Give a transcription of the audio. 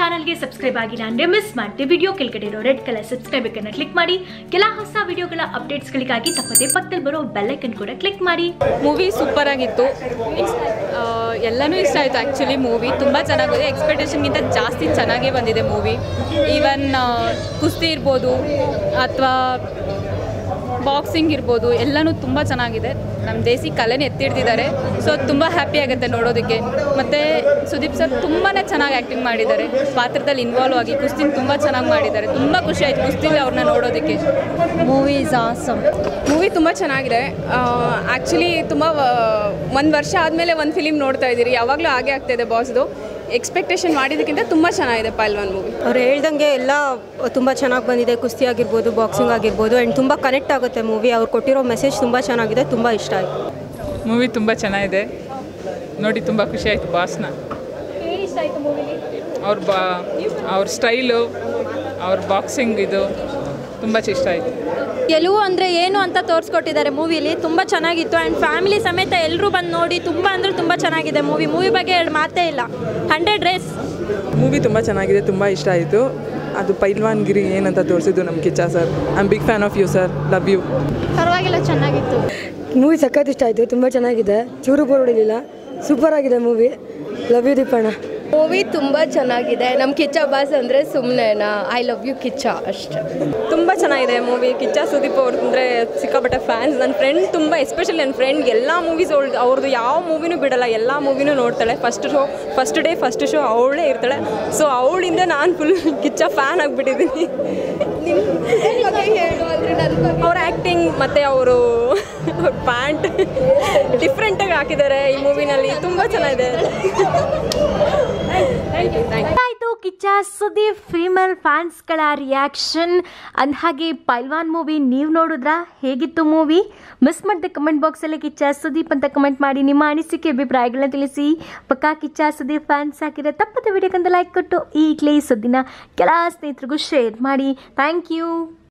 ಚಾನಲ್ಗೆ ಸಬ್ಸ್ಕ್ರೈಬ್ ಆಗಿಲ್ಲ ಅಂದ್ರೆ ಮಿಸ್ ಮಾಡಿ ವಿಡಿಯೋ ಕೆಳಗಡೆ ಇರೋ ರೆಡ್ ಕಲರ್ ಸಬ್ಸ್ಕ್ರೈಬ್ ಅನ್ನ ಕ್ಲಿಕ್ ಮಾಡಿ ಕೆಲ ಹೊಸ ವಿಡಿಯೋಗಳ ಅಪ್ಡೇಟ್ಸ್ಗಳಿಗಾಗಿ ತಪ್ಪದೆ ಪಕ್ಕದಲ್ಲಿ ಬರೋ ಬೆಲ್ಲೈಕನ್ ಕೂಡ ಕ್ಲಿಕ್ ಮಾಡಿ ಮೂವಿ ಸೂಪರ್ ಆಗಿತ್ತು ಆ, ಎಲ್ಲನೂ ಇಷ್ಟ ಆಯಿತು ಆ್ಯಕ್ಚುಲಿ ಮೂವಿ ತುಂಬ ಚೆನ್ನಾಗಿದೆ ಎಕ್ಸ್ಪೆಕ್ಟೇಷನ್ಗಿಂತ ಜಾಸ್ತಿ ಚೆನ್ನಾಗೇ ಬಂದಿದೆ ಮೂವಿ ಈವನ್ ಕುಸ್ತಿ ಇರ್ಬೋದು ಅಥವಾ ಬಾಕ್ಸಿಂಗ್ ಇರ್ಬೋದು ಎಲ್ಲನೂ ತುಂಬ ಚೆನ್ನಾಗಿದೆ ನಮ್ಮ ದೇಸಿ ಕಲೆನ ಎತ್ತಿಡ್ತಿದ್ದಾರೆ ಸೊ ತುಂಬ ಹ್ಯಾಪಿ ಆಗುತ್ತೆ ನೋಡೋದಕ್ಕೆ ಮತ್ತು ಸುದೀಪ್ ಸರ್ ತುಂಬಾ ಚೆನ್ನಾಗಿ ಆ್ಯಕ್ಟಿಂಗ್ ಮಾಡಿದ್ದಾರೆ ಪಾತ್ರದಲ್ಲಿ ಇನ್ವಾಲ್ವ್ ಆಗಿ ಕುಸ್ತಿನ ತುಂಬ ಚೆನ್ನಾಗಿ ಮಾಡಿದ್ದಾರೆ ತುಂಬ ಖುಷಿ ಆಯಿತು ಕುಸ್ತಿಲಿ ಅವ್ರನ್ನ ನೋಡೋದಕ್ಕೆ ಮೂವಿ ಇಸ್ ಆಸಮ್ ಮೂವಿ ತುಂಬ ಚೆನ್ನಾಗಿದೆ ಆ್ಯಕ್ಚುಲಿ ತುಂಬ ಒಂದು ವರ್ಷ ಆದಮೇಲೆ ಒಂದು ಫಿಲಿಮ್ ನೋಡ್ತಾ ಇದ್ದೀರಿ ಯಾವಾಗಲೂ ಹಾಗೆ ಆಗ್ತಾಯಿದೆ ಬಾಸ್ದು ಎಕ್ಸ್ಪೆಕ್ಟೇಷನ್ ಮಾಡಿದ್ದಕ್ಕಿಂತ ತುಂಬ ಚೆನ್ನಾಗಿದೆ ಪೈಲ್ವಾನ್ ಮೂವಿ ಅವ್ರು ಹೇಳ್ದಂಗೆ ಎಲ್ಲ ತುಂಬ ಚೆನ್ನಾಗಿ ಬಂದಿದೆ ಕುಸ್ತಿ ಆಗಿರ್ಬೋದು ಬಾಕ್ಸಿಂಗ್ ಆಗಿರ್ಬೋದು ಆ್ಯಂಡ್ ತುಂಬ ಕನೆಕ್ಟ್ ಆಗುತ್ತೆ ಮೂವಿ ಅವ್ರು ಕೊಟ್ಟಿರೋ ಮೆಸೇಜ್ ತುಂಬ ಚೆನ್ನಾಗಿದೆ ತುಂಬ ಇಷ್ಟ ಆಯಿತು ಮೂವಿ ತುಂಬ ಚೆನ್ನಾಗಿದೆ ನೋಡಿ ತುಂಬ ಖುಷಿ ಆಯಿತು ಬಾಸ್ನ ಅವ್ರ ಬಾ ಅವ್ರ ಸ್ಟೈಲು ಅವ್ರ ಬಾಕ್ಸಿಂಗ್ ಇದು ತುಂಬ ಇಷ್ಟ ಆಯಿತು ಗೆಲುವು ಅಂದರೆ ಏನು ಅಂತ ತೋರಿಸ್ಕೊಟ್ಟಿದ್ದಾರೆ ಮೂವಿಲಿ ತುಂಬ ಚೆನ್ನಾಗಿತ್ತು ಆ್ಯಂಡ್ ಫ್ಯಾಮಿಲಿ ಸಮೇತ ಎಲ್ಲರೂ ಬಂದು ನೋಡಿ ತುಂಬ ಅಂದರೆ ತುಂಬ ಚೆನ್ನಾಗಿದೆ ಮೂವಿ ಮೂವಿ ಬಗ್ಗೆ ಎರಡು ಮಾತೇ ಇಲ್ಲ ಹಂಡ್ರೆಡ್ ರೇಸ್ ಮೂವಿ ತುಂಬ ಚೆನ್ನಾಗಿದೆ ತುಂಬ ಇಷ್ಟ ಆಯಿತು ಅದು ಪೈಲ್ವಾನ್ ಗಿರಿ ಏನಂತ ತೋರಿಸಿದ್ದು ನಮ್ಮ Kichcha sir I am big fan of you sir love you ಪರವಾಗಿಲ್ಲ ಚೆನ್ನಾಗಿತ್ತು ಮೂವಿ ಸಖತ್ ಇಷ್ಟ ಆಯಿತು ತುಂಬ ಚೆನ್ನಾಗಿದೆ ಚೂರು ಬೋರ್ ಹೊಡಿಲಿಲ್ಲ ಸೂಪರ್ ಆಗಿದೆ ಮೂವಿ ಲವ್ ಯು ದೀಪಣ್ಣ ಮೂವಿ ತುಂಬ ಚೆನ್ನಾಗಿದೆ ನಮ್ಮ ಕಿಚ್ಚ ಬಾಸ್ ಅಂದರೆ ಸುಮ್ಮನೆನಾ ಐ ಲವ್ ಯು ಕಿಚ್ಚ ಅಷ್ಟೇ ತುಂಬ ಚೆನ್ನಾಗಿದೆ ಮೂವಿ ಕಿಚ್ಚ ಸುದೀಪ್ ಅವ್ರದ್ದು ಅಂದರೆ ಸಿಕ್ಕಾಪಟ್ಟೆ ಫ್ಯಾನ್ಸ್ ನನ್ನ ಫ್ರೆಂಡ್ ತುಂಬ ಎಸ್ಪೆಷಲಿ ನನ್ನ ಫ್ರೆಂಡ್ ಎಲ್ಲ ಮೂವೀಸ್ ಅವಳು ಅವ್ರದ್ದು ಯಾವ ಮೂವಿನೂ ಬಿಡಲ್ಲ ಎಲ್ಲ ಮೂವಿನೂ ನೋಡ್ತಾಳೆ first show first day first show ಅವಳೇ ಇರ್ತಾಳೆ ಸೊ ಅವಳಿಂದ ನಾನು ಫುಲ್ ಕಿಚ್ಚ ಫ್ಯಾನ್ ಆಗಿಬಿಟ್ಟಿದ್ದೀನಿ ಅವ್ರ ಆ್ಯಕ್ಟಿಂಗ್ ಮತ್ತು ಅವರು ಅವ್ರ ಪ್ಯಾಂಟ್ ಡಿಫ್ರೆಂಟಾಗಿ ಹಾಕಿದ್ದಾರೆ ಈ ಮೂವಿನಲ್ಲಿ ತುಂಬ ಚೆನ್ನಾಗಿದೆ ಆಯ್ತು ಕಿಚ್ಚ ಸುದೀಪ್ ಫೀಮೇಲ್ ಫ್ಯಾನ್ಸ್ಗಳ ರಿಯಾಕ್ಷನ್ ಅಂದಹಾಗೆ ಪೈಲ್ವಾನ್ ಮೂವಿ ನೀವು ನೋಡಿದ್ರಾ ಹೇಗಿತ್ತು ಮೂವಿ ಮಿಸ್ ಮಾಡಿದ ಕಮೆಂಟ್ ಬಾಕ್ಸಲ್ಲಿ ಕಿಚ್ಚ ಸುದೀಪ್ ಅಂತ ಕಮೆಂಟ್ ಮಾಡಿ ನಿಮ್ಮ ಅನಿಸಿಕೆ ಅಭಿಪ್ರಾಯಗಳನ್ನ ತಿಳಿಸಿ ಪಕ್ಕಾ ಕಿಚ್ಚ ಸುದೀಪ್ ಫ್ಯಾನ್ಸ್ ಹಾಕಿದ್ರೆ ತಪ್ಪದ ವಿಡಿಯೋಕ್ಕಂತ ಲೈಕ್ ಕೊಟ್ಟು ಈಗಲೇ ಈ ಸುದ್ದಿನ ಕೆಲ ಸ್ನೇಹಿತರಿಗೂ ಶೇರ್ ಮಾಡಿ ಥ್ಯಾಂಕ್ ಯು